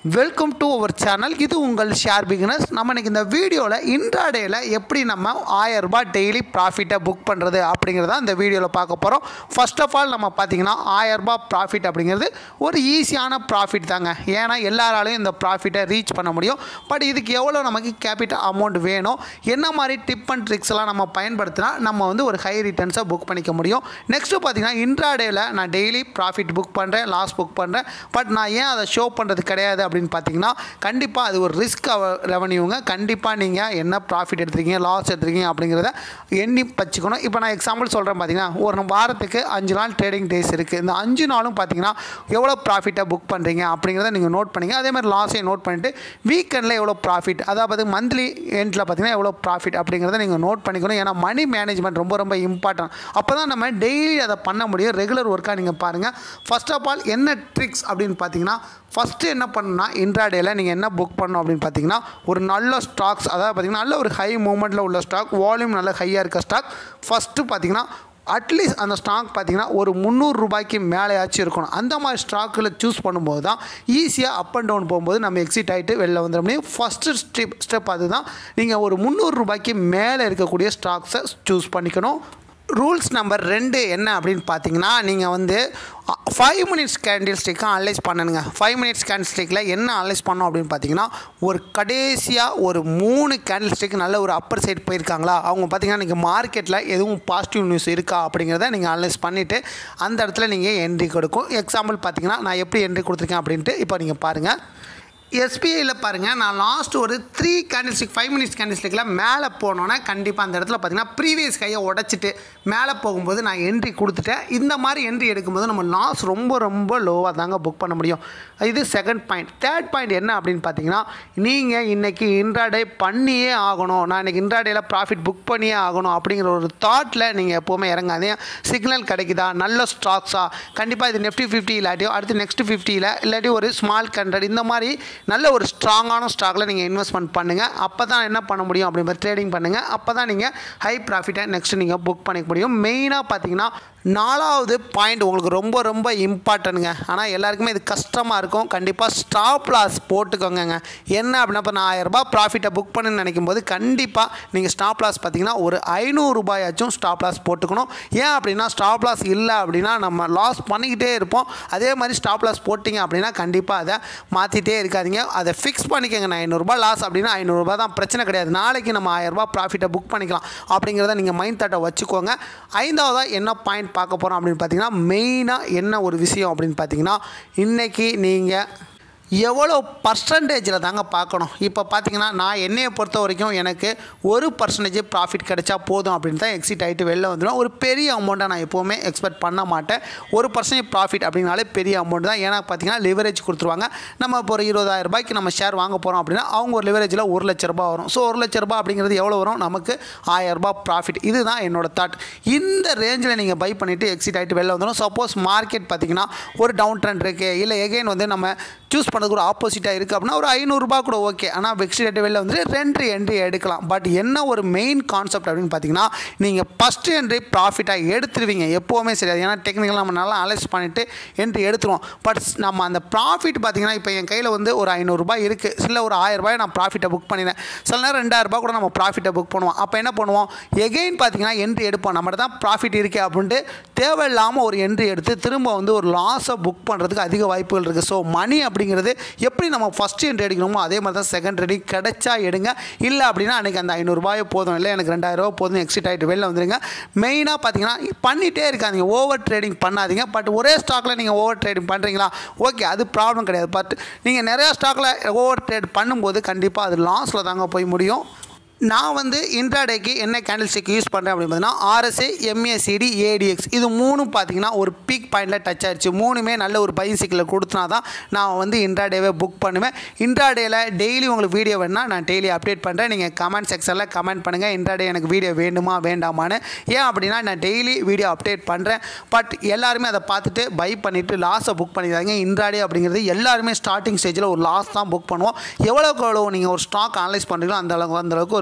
welcome to our channel இது உங்கள் share beginners நம்ம இன்னைக்கு இந்த வீடியோவில் இன்ட்ராடேயில் எப்படி நம்ம ஆயிரம் ரூபாய் டெய்லி ப்ராஃபிட்டை புக் பண்ணுறது அப்படிங்கிறத இந்த வீடியோவில் பார்க்க போகிறோம் ஃபர்ஸ்ட் ஆஃப் ஆல் நம்ம பார்த்தீங்கன்னா ஆயிரம் ரூபாய் ப்ராஃபிட் அப்படிங்கிறது ஒரு ஈஸியான ப்ராஃபிட் தாங்க ஏன்னா எல்லாராலையும் இந்த ப்ராஃபிட்டை ரீச் பண்ண முடியும் பட் இதுக்கு எவ்வளோ நமக்கு கேபிட்டல் அமௌண்ட் வேணும் என்ன மாதிரி டிப் அண்ட் ட்ரிக்ஸ் எல்லாம் நம்ம பயன்படுத்தினா நம்ம வந்து ஒரு ஹை ரிட்டர்ன்ஸை புக் பண்ணிக்க முடியும் நெக்ஸ்ட்டு பார்த்தீங்கன்னா இன்ட்ராடேயில் நான் டெய்லி ப்ராஃபிட் புக் பண்ணுறேன் லாஸ் புக் பண்ணுறேன் பட் நான் ஏன் அதை ஷோ பண்ணுறது கிடையாது அப்படின்னு பார்த்தீங்கன்னா கண்டிப்பாக அது ஒரு ரிஸ்க் ரெவன்யூங்க கண்டிப்பாக நீங்கள் என்ன ப்ராஃபிட் எடுத்துருக்கீங்க லாஸ் எடுத்துருக்கீங்க அப்படிங்கிறத எண்ணி வச்சுக்கணும் இப்போ நான் எக்ஸாம்பிள் சொல்கிறேன் பார்த்தீங்கன்னா ஒரு வாரத்துக்கு அஞ்சு நாள் ட்ரேடிங் டேஸ் இருக்குது இந்த அஞ்சு நாளும் பார்த்தீங்கன்னா எவ்வளோ ப்ராஃபிட்டை புக் பண்ணுறீங்க அப்படிங்கிறத நீங்கள் நோட் பண்ணிங்க அதே மாதிரி லாஸையும் நோட் பண்ணிவிட்டு வீக்கெண்டில் எவ்வளோ ப்ராஃபிட் அதாவது மந்த்லி எண்டில் பார்த்தீங்கன்னா எவ்வளோ ப்ராஃபிட் அப்படிங்கிறத நீங்கள் நோட் பண்ணிக்கணும் ஏன்னா மணி மேனேஜ்மெண்ட் ரொம்ப ரொம்ப இம்பார்ட்டன்ட் அப்போ தான் நம்ம டெய்லி அதை பண்ண முடியும் ரெகுலர் ஒர்க்காக நீங்கள் பாருங்கள் ஃபர்ஸ்ட் ஆஃப் ஆல் என்ன ட்ரிக்ஸ் அப்படின்னு பார்த்தீங்கன்னா ஃபஸ்ட்டு என்ன பண்ணணும்னா இன்ட்ராடேயில் நீங்கள் என்ன புக் பண்ணணும் அப்படின்னு பார்த்தீங்கன்னா ஒரு நல்ல ஸ்டாக்ஸ் அதாவது பார்த்தீங்கன்னா நல்ல ஒரு ஹை மூமெண்ட்டில் உள்ள ஸ்டாக் வால்யூம் நல்ல ஹையாக இருக்க ஸ்டாக் ஃபஸ்ட்டு பார்த்தீங்கன்னா அட்லீஸ்ட் அந்த ஸ்டாக் பார்த்தீங்கன்னா ஒரு முந்நூறு ரூபாய்க்கு மேலேயாச்சும் இருக்கணும் அந்த மாதிரி ஸ்டாக்கில் சூஸ் பண்ணும்போது தான் ஈஸியாக அப் அண்ட் டவுன் போகும்போது நம்ம எக்ஸிட் ஆகிட்டு வெளில வந்துட முடியும் ஃபஸ்ட்டு ஸ்டெப் ஸ்டெப் அதுதான் நீங்கள் ஒரு முந்நூறு ரூபாய்க்கு மேலே இருக்கக்கூடிய ஸ்டாக்ஸை சூஸ் பண்ணிக்கணும் ரூல்ஸ் நம்பர் ரெண்டு என்ன அப்படின்னு பார்த்தீங்கன்னா நீங்கள் வந்து ஃபைவ் மினிட்ஸ் கேண்டில் ஸ்டிக்கை அனலைஸ் பண்ணணுங்க ஃபைவ் மினிட்ஸ் கேண்டில் ஸ்டிக்கில் என்ன அனலைஸ் பண்ணோம் அப்படின்னு பார்த்தீங்கன்னா ஒரு கடைசியாக ஒரு மூணு கேண்டில் ஸ்டிக் நல்ல ஒரு அப்பர் சைடு போயிருக்காங்களா அவங்க பார்த்தீங்கன்னா நீங்கள் மார்க்கெட்டில் எதுவும் பாசிட்டிவ் நியூஸ் இருக்கா அப்படிங்கிறத நீங்கள் அனலைஸ் பண்ணிவிட்டு அந்த இடத்துல நீங்கள் என்ட்ரி கொடுக்கும் எக்ஸாம்பிள் பார்த்தீங்கன்னா நான் எப்படி என்ட்ரி கொடுத்துருக்கேன் அப்படின்ட்டு இப்போ நீங்கள் பாருங்கள் எஸ்பிஐயில் பாருங்கள் நான் லாஸ்ட் ஒரு த்ரீ கேண்டில்ஸ்டிக் ஃபைவ் மினிட்ஸ் கேண்டில்ஸ்டிக்கில் மேலே போனோன்னே கண்டிப்பாக அந்த இடத்துல பார்த்தீங்கன்னா ப்ரீவியஸ் கையை உடச்சிட்டு மேலே போகும்போது நான் என்ட்ரி கொடுத்துட்டேன் இந்த மாதிரி என்ட்ரி எடுக்கும்போது நம்ம லாஸ் ரொம்ப ரொம்ப லோவாக தாங்க புக் பண்ண முடியும் இது செகண்ட் பாயிண்ட் தேர்ட் பாயிண்ட் என்ன அப்படின்னு பார்த்தீங்கன்னா நீங்கள் இன்றைக்கி இன்ட்ராடே பண்ணியே ஆகணும் நான் இன்றைக்கி இன்ட்ராடேயில் ப்ராஃபிட் புக் பண்ணியே ஆகணும் அப்படிங்கிற ஒரு தாட்டில் நீங்கள் எப்போவுமே இறங்காதீங்க சிக்னல் கிடைக்குதா நல்ல ஸ்டாக்ஸா கண்டிப்பாக இது நெஃப்டி ஃபிஃப்டி இல்லாட்டியும் அடுத்து நெக்ஸ்ட் ஃபிஃப்டியில் இல்லாட்டி ஒரு ஸ்மால் கண்ட்ரட் இந்த மாதிரி நல்ல ஒரு ஸ்ட்ராங்கான ஸ்டாக்கில் நீங்கள் இன்வெஸ்ட்மெண்ட் பண்ணுங்கள் அப்போ தான் என்ன பண்ண முடியும் அப்படி மாதிரி ட்ரேடிங் பண்ணுங்கள் அப்போ தான் நீங்கள் ஹை ப்ராஃபிட்டை நெக்ஸ்ட் நீங்கள் புக் பண்ணிக்க முடியும் மெயினாக பார்த்தீங்கன்னா நாலாவது பாயிண்ட் உங்களுக்கு ரொம்ப ரொம்ப இம்பார்ட்டன்ட்டுங்க ஆனால் எல்லாருக்குமே இது கஷ்டமாக இருக்கும் கண்டிப்பாக ஸ்டாப் லாஸ் போட்டுக்கோங்க என்ன அப்படின்னா இப்போ நான் ஆயிரரூபா ப்ராஃபிட்டை புக் பண்ணுன்னு நினைக்கும் போது கண்டிப்பாக நீங்கள் ஸ்டாப் லாஸ் பார்த்தீங்கன்னா ஒரு ஐநூறுரூபாயாச்சும் ஸ்டாப் லாஸ் போட்டுக்கணும் ஏன் அப்படின்னா ஸ்டாப் லாஸ் இல்லை அப்படின்னா நம்ம லாஸ் பண்ணிக்கிட்டே இருப்போம் அதே மாதிரி ஸ்டாப் லாஸ் போட்டிங்க அப்படின்னா கண்டிப்பாக அதை மாற்றிட்டே இருக்காதிங்க அதை ஃபிக்ஸ் பண்ணிக்கோங்க நான் ஐநூறுரூபா லாஸ் அப்படின்னா ஐநூறுரூபா தான் பிரச்சனை கிடையாது நாளைக்கு நம்ம ஆயிரரூபா ப்ராஃபிட்டை புக் பண்ணிக்கலாம் அப்படிங்கிறத நீங்கள் மைண்ட் தாட்டை வச்சுக்கோங்க ஐந்தாவதாக என்ன பாயிண்ட் பார்க்க போகிறோம் அப்படின்னு பார்த்தீங்கன்னா மெயினாக என்ன ஒரு விஷயம் அப்படின்னு பார்த்தீங்கன்னா இன்றைக்கி நீங்கள் எவ்வளோ பர்சன்டேஜில் தாங்க பார்க்கணும் இப்போ பார்த்தீங்கன்னா நான் என்னையை பொறுத்த வரைக்கும் எனக்கு ஒரு பர்சன்டேஜ் ப்ராஃபிட் கிடைச்சா போதும் அப்படின்னு தான் எக்ஸிட் ஆகிட்டு வெளில வந்துடும் ஒரு பெரிய அமௌண்ட்டை நான் எப்போவுமே எக்ஸ்பெக்ட் பண்ண மாட்டேன் ஒரு பர்சன்டேஜ் ப்ராஃபிட் அப்படின்னாலே பெரிய அமௌண்ட் தான் ஏன்னா பார்த்தீங்கன்னா லிவரேஜ் கொடுத்துருவாங்க நம்ம இப்போ ஒரு இருபதாயிரம் ரூபாய்க்கு நம்ம ஷேர் வாங்க போகிறோம் அப்படின்னா அவங்க ஒரு லிவரேஜில் ஒரு லட்ச ரூபாய் வரும் ஸோ ஒரு லட்ச ரூபாய் அப்படிங்கிறது எவ்வளோ வரும் நமக்கு ஆயிரம் ரூபாய் ப்ராஃபிட் இதுதான் என்னோட தாட் இந்த ரேஞ்சில் நீங்கள் பை பண்ணிவிட்டு எக்ஸிட் ஆகிட்டு வெளில வந்துடும் சப்போஸ் மார்க்கெட் பார்த்தீங்கன்னா ஒரு டவுன் ட்ரெண்ட் இருக்குது இல்லை எகைன் வந்து நம்ம சூஸ் பண்ணுறதுக்கு ஒரு ஆப்போசிட்டாக இருக்குது அப்படின்னா ஒரு ஐநூறுரூபா கூட ஓகே ஆனால் வெக்ஸி ரேட்டு வெளில வந்து ரெண்டு என்ட்ரி எடுக்கலாம் பட் என்ன ஒரு மெயின் கான்செப்ட் அப்படின்னு பார்த்தீங்கன்னா நீங்கள் ஃபஸ்ட்டு என்ட்ரி ப்ராஃபிட்டாக எடுத்துருவீங்க எப்போவுமே சரி அது ஏன்னா டெக்னிக்கல் நம்ம நல்லா அனலைஸ் பண்ணிவிட்டு என்ட்ரி எடுத்துருவோம் பட் நம்ம அந்த ப்ராஃபிட் பார்த்தீங்கன்னா இப்போ என் கையில் வந்து ஒரு ஐநூறுரூபா இருக்குது சில ஒரு ஆயிரரூபாய் நான் ப்ராஃபிட்டை புக் பண்ணினேன் சில நேரம் ரெண்டாயிரரூபா கூட நம்ம ப்ராஃபிட்டை புக் பண்ணுவோம் அப்போ என்ன பண்ணுவோம் எகெயின் பார்த்தீங்கன்னா என்ட்ரி எடுப்போம் நம்மகிட்ட தான் ப்ராஃபிட் இருக்குது அப்படின்ட்டு தேவையில்லாமல் ஒரு என்ட்ரி எடுத்து திரும்ப வந்து ஒரு லாஸை புக் பண்ணுறதுக்கு அதிக வாய்ப்புகள் இருக்குது ஸோ மணி அப்படிங்கிறது எப்படி நம்ம ஃபஸ்ட்டு என்ட்ரி எடுக்கணுமோ அதே மாதிரி தான் செகண்ட் ரெடி கிடைச்சா எடுங்க இல்லை அப்படின்னா அன்றைக்கி அந்த ஐநூறுரூபாயே போதும் இல்லை எனக்கு ரெண்டாயிரரூபா போதும் எக்ஸிட் ஆகிட்டு வெளில வந்துடுங்க மெயினாக பார்த்தீங்கன்னா பண்ணிகிட்டே இருக்காதீங்க ஓவர் ட்ரேடிங் பண்ணாதீங்க பட் ஒரே ஸ்டாக்கில் நீங்கள் ஓவர் ட்ரேடிங் பண்ணுறீங்களா ஓகே அது ப்ராப்ளம் கிடையாது பட் நீங்கள் நிறையா ஸ்டாக்கில் ஓவர் ட்ரேட் பண்ணும்போது கண்டிப்பாக அது லாஸில் தாங்க போய் முடியும் நான் வந்து இன்ட்ராடேக்கு என்ன கேண்டில் ஸ்டிக் யூஸ் பண்ணுறேன் அப்படின்னு பார்த்தீங்கன்னா ஆர்எஸ்ஏ எம்ஏசிடி ஏடிஎக்ஸ் இது மூணும் பார்த்தீங்கன்னா ஒரு பீக் பாயிண்டில் டச் ஆயிடுச்சு மூணுமே நல்ல ஒரு பைசிக்கில் கொடுத்தனா தான் நான் வந்து இன்ட்ராடேவே புக் பண்ணுவேன் இன்ட்ராடேயில் டெய்லி உங்களுக்கு வீடியோ வேணால் நான் டெய்லி அப்டேட் பண்ணுறேன் நீங்கள் கமெண்ட் செக்ஷனில் கமெண்ட் பண்ணுங்கள் இன்ட்ராடே எனக்கு வீடியோ வேண்டுமா வேண்டாமான்னு ஏன் அப்படின்னா நான் டெய்லி வீடியோ அப்டேட் பண்ணுறேன் பட் எல்லாருமே அதை பார்த்துட்டு பை பண்ணிவிட்டு லாஸை புக் பண்ணிடுறாங்க இன்ட்ராடே அப்படிங்கிறது எல்லாருமே ஸ்டார்டிங் ஸ்டேஜில் ஒரு லாஸ் தான் புக் பண்ணுவோம் எவ்வளோக்கு எவ்வளோ நீங்கள் ஒரு ஸ்டாக் அனலைஸ் பண்ணுறீங்களோ அந்த அளவுக்கு அந்த அளவுக்கு ஒரு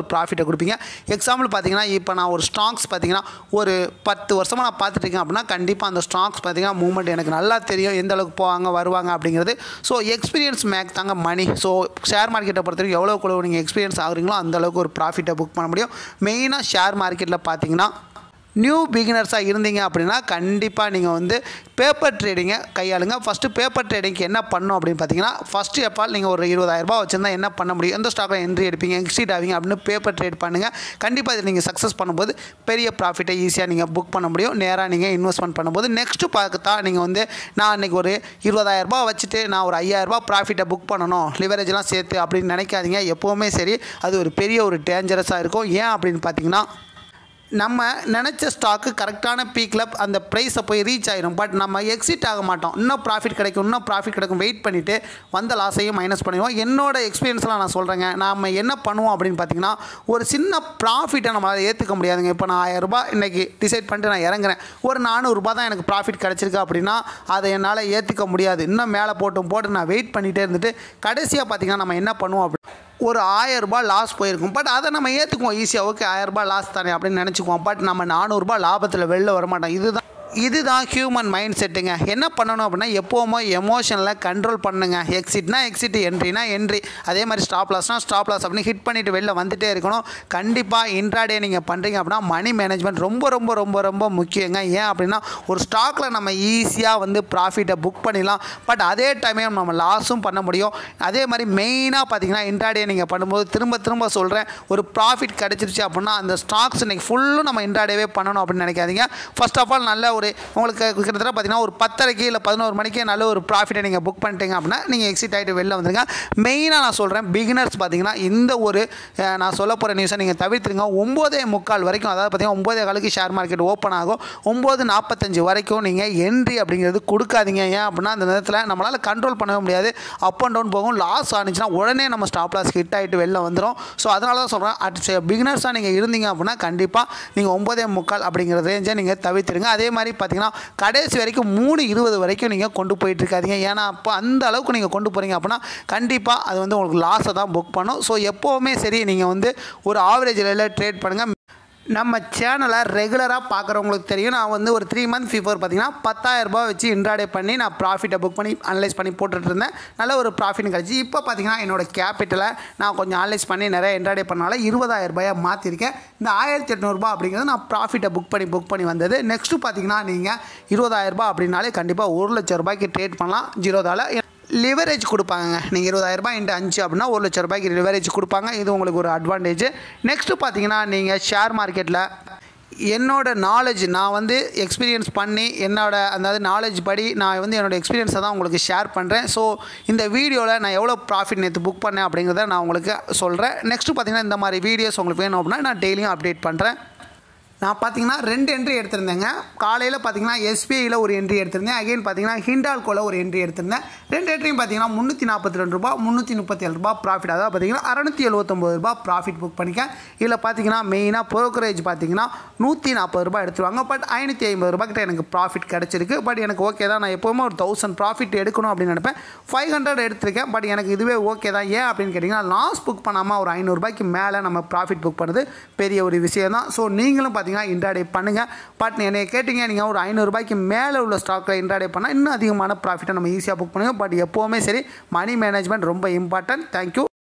ப்ராஃபிட்டை கொடுப்பீங்க எக்ஸாம்பிள் பார்த்தீங்கன்னா இப்போ நான் ஒரு ஸ்டாக்ஸ் பார்த்தீங்கன்னா ஒரு பத்து வருஷமாக நான் பார்த்துட்டு இருக்கேன் அப்படின்னா கண்டிப்பாக அந்த ஸ்டாக்ஸ் பார்த்தீங்கன்னா மூவ்மெண்ட் எனக்கு நல்லா தெரியும் எந்த அளவுக்கு போவாங்க வருவாங்க அப்படிங்கிறது ஸோ எக்ஸ்பீரியன்ஸ் மேக் தாங்க மணி ஸோ ஷேர் மார்க்கெட்டை பொறுத்த வரைக்கும் எவ்வளோ எவ்வளோ நீங்கள் எக்ஸ்பீரியன்ஸ் ஆகுறீங்களோ அந்த அளவுக்கு ஒரு ப்ராஃபிட்டை புக் பண்ண முடியும் மெயினாக ஷேர் மார்க்கெட்டில் பார்த்தீங்கன்னா நியூ பிகினர்ஸாக இருந்தீங்க அப்படின்னா கண்டிப்பாக நீங்கள் வந்து பேப்பர் ட்ரேடிங்கை கையாளுங்க ஃபஸ்ட்டு பேப்பர் ட்ரேடிங்க்கு என்ன பண்ணணும் அப்படின்னு பார்த்தீங்கன்னா ஃபஸ்ட்டு எப்போ நீங்கள் ஒரு இருபதாயிரரூபா வச்சுருந்தா என்ன பண்ண முடியும் எந்த ஸ்டாக்கில் என்ட்ரி எடுப்பீங்க எக்ஸிட் ஆவீங்க அப்படின்னு பேப்பர் ட்ரேட் பண்ணுங்கள் கண்டிப்பாக இதை நீங்கள் சக்ஸஸ் பண்ணும்போது பெரிய ப்ராஃபிட்டை ஈஸியாக நீங்கள் புக் பண்ண முடியும் நேராக நீங்கள் இன்வெஸ்ட்மெண்ட் பண்ணும்போது நெக்ஸ்ட்டு பார்த்தா நீங்கள் வந்து நான் அன்றைக்கி ஒரு இருபதாயிரரூபா வச்சுட்டு நான் ஒரு ஐயாயிரரூபா ப்ராஃபிட்டை புக் பண்ணணும் லிவரேஜ்லாம் சேர்த்து அப்படின்னு நினைக்காதீங்க எப்போவுமே சரி அது ஒரு பெரிய ஒரு டேஞ்சரஸாக இருக்கும் ஏன் அப்படின்னு பார்த்தீங்கன்னா நம்ம நினச்ச ஸ்டாக்கு கரெக்டான பீக்கில் அந்த ப்ரைஸை போய் ரீச் ஆயிரும் பட் நம்ம எக்ஸிட் ஆக மாட்டோம் இன்னும் ப்ராஃபிட் கிடைக்கும் இன்னும் ப்ராஃபிட் கிடைக்கும் வெயிட் பண்ணிவிட்டு வந்த லாஸையும் மைனஸ் பண்ணிடுவோம் என்னோட எக்ஸ்பீரியன்ஸ்லாம் நான் சொல்கிறேங்க நம்ம என்ன பண்ணுவோம் அப்படின்னு பார்த்தீங்கன்னா ஒரு சின்ன ப்ராஃபிட்டை நம்மளால் ஏற்றுக்க முடியாதுங்க இப்போ நான் ஆயிரரூபா இன்றைக்கி டிசைட் பண்ணிட்டு நான் இறங்குறேன் ஒரு நானூறுரூபா தான் எனக்கு ப்ராஃபிட் கிடச்சிருக்கு அப்படின்னா அதை என்னால் ஏற்றுக்க முடியாது இன்னும் மேலே போட்டும் போட்டு நான் வெயிட் பண்ணிகிட்டே இருந்துட்டு கடைசியாக பார்த்தீங்கன்னா நம்ம என்ன பண்ணுவோம் அப்படி ஒரு ஆயரரூபா லாஸ் போயிருக்கும் பட் அதை நம்ம ஏற்றுக்குவோம் ஈஸியாக ஓகே ஆயரரூபா லாஸ் தானே அப்படின்னு நினச்சிக்குவோம் பட் நம்ம நானூறுரூபா லாபத்தில் வெளில வர மாட்டோம் இதுதான் இதுதான் ஹியூமன் மைண்ட் செட்டுங்க என்ன பண்ணணும் அப்படின்னா எப்போவுமே எமோஷனில் கண்ட்ரோல் பண்ணுங்க எக்ஸிட்னா எக்ஸிட் என்ட்ரினா என்ட்ரி அதே மாதிரி ஸ்டாப் லாஸ்னால் ஸ்டாப் லாஸ் அப்படின்னு ஹிட் பண்ணிவிட்டு வெளில வந்துட்டே இருக்கணும் கண்டிப்பாக இன்ட்ராடே நீங்கள் பண்ணுறீங்க அப்படின்னா மணி மேனேஜ்மெண்ட் ரொம்ப ரொம்ப ரொம்ப ரொம்ப முக்கியங்க ஏன் அப்படின்னா ஒரு ஸ்டாக்கில் நம்ம ஈஸியாக வந்து ப்ராஃபிட்டை புக் பண்ணிடலாம் பட் அதே டைமே நம்ம லாஸும் பண்ண முடியும் அதே மாதிரி மெயினாக பார்த்தீங்கன்னா இன்ட்ராடே நீங்கள் பண்ணும்போது திரும்ப திரும்ப சொல்கிறேன் ஒரு ப்ராஃபிட் கிடச்சிருச்சு அப்படின்னா அந்த ஸ்டாக்ஸ் இன்றைக்கி ஃபுல்லும் நம்ம இன்ட்ராடேவே பண்ணணும் அப்படின்னு நினைக்காதீங்க ஃபர்ஸ்ட் ஆஃப் ஆல் நல்ல ஒரு உங்களுக்கு கிட்டத்தட்ட பார்த்தீங்கன்னா ஒரு பத்தரைக்கு இல்லை பதினோரு மணிக்கே நல்ல ஒரு ப்ராஃபிட்டை நீங்கள் புக் பண்ணிட்டீங்க அப்படின்னா நீங்கள் எக்ஸிட் ஆகிட்டு வெளில வந்துருங்க மெயினாக நான் சொல்கிறேன் பிகினர்ஸ் பார்த்தீங்கன்னா இந்த ஒரு அஹ், நான் சொல்ல போகிற நியூஸை நீங்கள் தவிர்த்துருங்க ஒம்போதே முக்கால் வரைக்கும் அதாவது பார்த்தீங்கன்னா ஒம்போதே காலுக்கு ஷேர் மார்க்கெட் ஓப்பன் ஆகும் ஒம்பது நாற்பத்தஞ்சு வரைக்கும் நீங்கள் என்ட்ரி அப்படிங்கிறது கொடுக்காதீங்க ஏன் அப்படின்னா அந்த நேரத்தில் நம்மளால் கண்ட்ரோல் பண்ணவே முடியாது அப் அண்ட் டவுன் போகும் லாஸ் ஆனிச்சுன்னா உடனே நம்ம ஸ்டாப் லாஸ் ஹிட் ஆகிட்டு வெளில வந்துடும் ஸோ அதனால தான் சொல்கிறேன் அட் பிகினர்ஸாக நீங்கள் இருந்தீங்க அப்படின்னா கண்டிப்பாக நீங்கள் ஒம்பதே முக்கால் அப்படிங்கிற ரேஞ்சை நீங்கள் தவிர்த்துருங்க அதே மாதிரி பார்த்தீங்கன்னா கடைசி வரைக்கும் மூணு இருபது வரைக்கும் நீங்கள் கொண்டு போயிட்டு இருக்காதீங்க ஏன்னா அப்போ அந்த அளவுக்கு நீங்கள் கொண்டு போகிறீங்க அப்படின்னா கண்டிப்பாக அது வந்து உங்களுக்கு லாஸை தான் புக் பண்ணும் ஸோ எப்போவுமே சரி நீங்கள் வந்து ஒரு ஆவரேஜ் லெவலில் ட்ரேட் பண்ணுங்கள் நம்ம சேனலை ரெகுலராக பார்க்குறவங்களுக்கு தெரியும் நான் வந்து ஒரு த்ரீ மந்த் பிஃபோர் பார்த்தீங்கன்னா பத்தாயிரரூபா வச்சு இன்ட்ராடே பண்ணி நான் ப்ராஃபிட்டை புக் பண்ணி அனலைஸ் பண்ணி போட்டுட்டு இருந்தேன் நல்ல ஒரு ப்ராஃபிட் கிடச்சி இப்போ பார்த்தீங்கன்னா என்னோட கேபிட்டலை நான் கொஞ்சம் அனலைஸ் பண்ணி நிறைய இன்ட்ராடே பண்ணனால இருபதாயிரம் ரூபாயை மாற்றிருக்கேன் இந்த ஆயிரத்தி எட்நூறுபா அப்படிங்கிறது நான் ப்ராஃபிட்டை புக் பண்ணி புக் பண்ணி வந்தது நெக்ஸ்ட்டு பார்த்தீங்கன்னா நீங்கள் இருபதாயிரரூபா அப்படின்னாலே கண்டிப்பாக ஒரு லட்ச ரூபாய்க்கு ட்ரேட் பண்ணலாம் ஜீரோதால் லிவரேஜ் கொடுப்பாங்க நீங்கள் இருபதாயிரரூபா இன்ட்டு அஞ்சு அப்படின்னா ஒரு லட்ச ரூபாய்க்கு லிவரேஜ் கொடுப்பாங்க இது உங்களுக்கு ஒரு அட்வான்டேஜ் நெக்ஸ்ட்டு பார்த்தீங்கன்னா நீங்கள் ஷேர் மார்க்கெட்டில் என்னோட நாலேஜ் நான் வந்து எக்ஸ்பீரியன்ஸ் பண்ணி என்னோட அதாவது நாலேஜ் படி நான் வந்து என்னோட எக்ஸ்பீரியன்ஸை தான் உங்களுக்கு ஷேர் பண்ணுறேன் ஸோ இந்த வீடியோவில் நான் எவ்வளோ ப்ராஃபிட் நேற்று புக் பண்ணேன் அப்படிங்கிறத நான் உங்களுக்கு சொல்கிறேன் நெக்ஸ்ட்டு பார்த்தீங்கன்னா இந்த மாதிரி வீடியோஸ் உங்களுக்கு வேணும் அப்படின்னா நான் டெய்லியும் அப்டேட் பண்ணுறேன் நான் பார்த்தீங்கன்னா ரெண்டு என்ட்ரி எடுத்திருந்தேங்க காலையில் பார்த்தீங்கன்னா எஸ்பிஐயில் ஒரு என்ட்ரி எடுத்திருந்தேன் அகைன் பார்த்தீங்கன்னா ஹிண்டால்கோவில் ஒரு என்ட்ரி எடுத்திருந்தேன் ரெண்டு என்ட்ரியும் பார்த்தீங்கன்னா முந்நூற்றி நாற்பத்தி ரெண்டு ரூபா முந்நூற்றி முப்பத்தி ஏழு ரூபா ப்ராஃபிட் அதாவது பார்த்தீங்கன்னா அறநூற்றி எழுபத்தொம்பது ரூபா ப்ராஃபிட் புக் பண்ணிக்கேன் இதில் பார்த்தீங்கன்னா மெயினாக ப்ரோக்கரேஜ் பார்த்தீங்கன்னா நூற்றி நாற்பது ரூபாய் எடுத்துருவாங்க பட் ஐநூற்றி ஐம்பது ரூபாய் கிட்ட எனக்கு ப்ராஃபிட் கிடச்சிருக்கு பட் எனக்கு ஓகே தான் நான் எப்போவுமே ஒரு தௌசண்ட் ப்ராஃபிட் எடுக்கணும் அப்படின்னு நினைப்பேன் ஃபைவ் ஹண்ட்ரட் எடுத்திருக்கேன் பட் எனக்கு இதுவே ஓகே தான் ஏன் அப்படின்னு கேட்டிங்கன்னா லாஸ் புக் பண்ணாமல் ஒரு ஐநூறுரூபாய்க்கு மேலே நம்ம ப்ராஃபிட் புக் பண்ணது பெரிய ஒரு விஷயம் தான் ஸோ நீங்களும் பார்த்தீங்கன்னா இன்ட்ராடே பண்ணுங்கள் பட் என்னை கேட்டிங்க நீங்கள் ஒரு ஐநூறுரூபாய்க்கு மேலே உள்ள ஸ்டாக்கில் இன்ட்ராடே பண்ணால் இன்னும் அதிகமான ப்ராஃபிட்டை நம்ம ஈஸியாக புக் பண்ணுங்கள் பட் எப்போவுமே சரி மணி மேனேஜ்மெண்ட் ரொம்ப இம்பார்ட்டன்ட் தேங்க்யூ